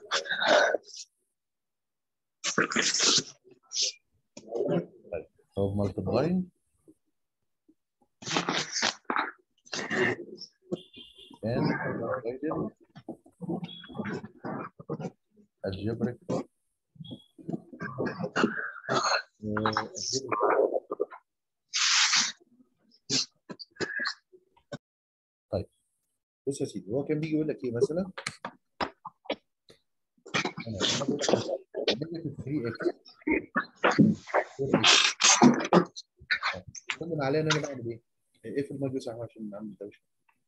of multiplying and divided algebraic uh, algebraic طيب بص يا سيدي هو كان بيجي يقول لك ايه مثلا أنا بقول لك negative 3x كل ما علينا انا بعمل ايه؟ اقفل المجلس اهو عشان نعمل دوشه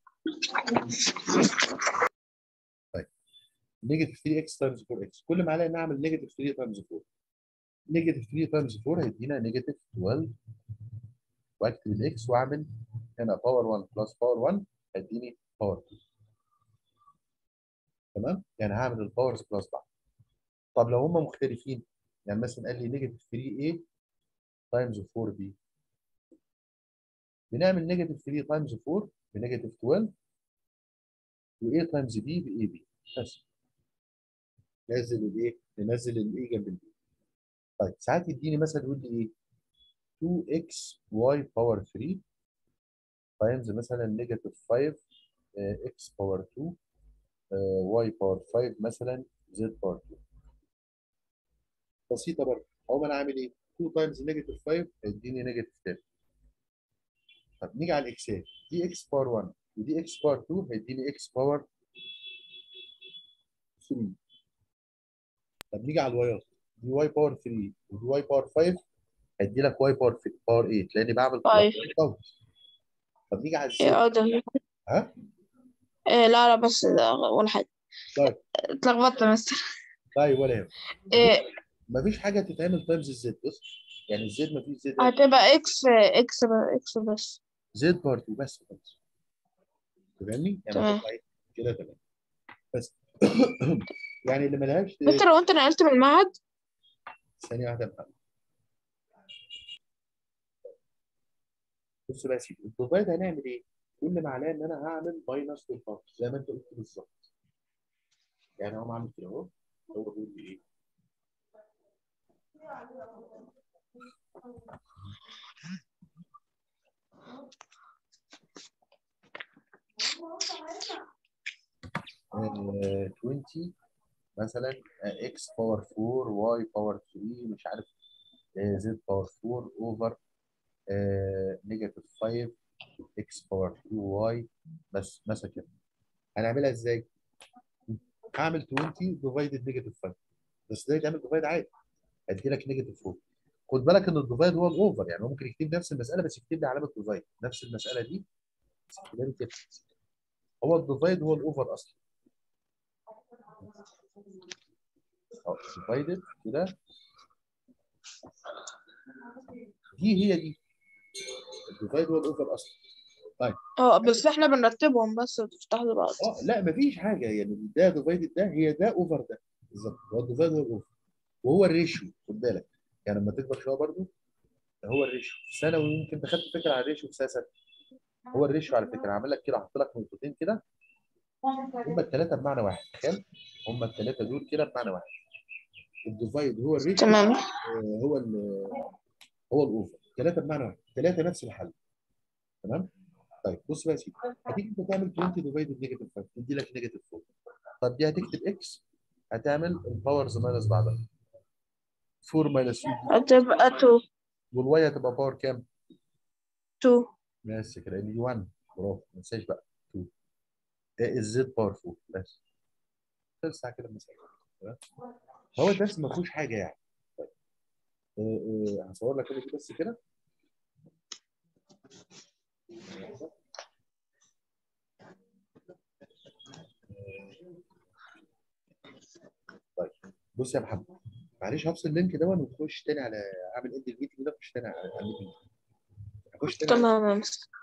طيب نيجاتيف 3x تايمز 4x كل ما علينا نعمل نيجاتيف 3 تايمز 4 نيجاتيف 3 تايمز 4 هيدينا نيجاتيف 12 واكتب الاكس واعمل هنا باور 1 بلس باور 1 هيديني باور 2 تمام؟ يعني هعمل الباورز بلس بعض طب لو هم مختلفين يعني مثلا قال لي نيجاتيف 3a تايمز 4b بنعمل نيجاتيف 3 تايمز 4 بنيجاتيف 12 و a تايمز b ب ab بس نزل الايه؟ ننزل الايه جنب البي طيب ساعات يديني مثلا يقول لي ايه؟ 2x y باور 3 تايمز مثلا نيجاتيف 5 x باور 2 y باور 5 مثلا z باور 2 بسيطه برضه اقوم انا عامل ايه؟ 2 تايمز نيجاتيف 5 هيديني نيجاتيف 10 طب نيجي على الاكسات دي اكس باور 1 ودي اكس باور 2 هيديني اكس باور 3 طب نيجي على الوايات دي واي باور 3 ودي واي باور 5 هيدي لك واي باور باور 8 لاني بعمل طيب. طب نيجي على إيه، الزد اه ده ها؟ إيه لا لا بس ده ولا حاجة طيب اتلخبطت مستر طيب ولا يهمك إيه مفيش حاجه تتعمل تايمز الزد بص يعني الزد مفيش زد هتبقى اكس اكس اكس بس زد باور 2 بس خلاص فاهمني؟ يعني تمام. هتطلع إيه؟ كده تمام بس يعني اللي ملهاش مستر لو انت نقلت من المعهد ثانيه واحده يا محمد بص بقى يا سيدي الديفايد هنعمل ايه؟ كل ما عليا ان انا هعمل ماينس للبارت زي ما انت قلت بالظبط يعني هو عامل كده اهو هو بيقول لي ايه؟ آه، 20 مثلا اكس باور 4 واي باور 3 مش عارف زد باور 4 اوفر نيجاتيف 5 اكس باور 2 واي بس مثلا كده هنعملها ازاي؟ هعمل 20 ديفايدد نيجاتيف 5 بس ده يتعمل ديفايد عادي هدي لك نيجاتيف 4 خد بالك ان الديفايد هو الاوفر يعني هو ممكن يكتب نفس المساله بس يكتب لي علامه ديفايد نفس المساله دي بس يكتبها لي كده هو الديفايد هو الاوفر اصلا اه ديفايدد كده دي هي دي الديفايد هو الاوفر اصلا اه بس احنا بنرتبهم بس وتفتح لي بعض اه لا مفيش حاجه يعني ده ديفايدد ده هي ده اوفر ده بالظبط هو الديفايد هو الاوفر وهو الريشيو خد بالك يعني لما تكبر شويه برضو هو الريشيو في ثانوي يمكن انت خدت فكره عن الريشيو في سنه هو الريشيو على فكره عامل لك كده احط لك نقطتين كده هم الثلاثه بمعنى واحد تخيل هم الثلاثه دول كده بمعنى واحد الديفايد هو الريشيو تمام آه، هو ال هو الاوفر ثلاثه بمعنى واحد ثلاثه نفس الحل تمام طيب بص بقى يا سيدي هتيجي انت تعمل 20 ديفايد نيجاتيف 5 تدي لك نيجاتيف 4 طب دي هتكتب اكس هتعمل الباورز ماينس بعضها 4 ماينس 3 هتبقى 2 والواي هتبقى باور كام؟ 2 بس كده دي 1 برافو ما تنساش بقى 2 ايه الزد باور 4 بس خلص على كده المسألة تمام؟ هو الدرس ما فيهوش حاجه يعني طيب آه، آه، هصور لك كده دي بس كده طيب بص يا محمد معلش هفصل اللينك ده ونخش تاني على اعمل اند الميتنج ده اخش تاني على على الميتنج اخش تاني على تمام يا مستر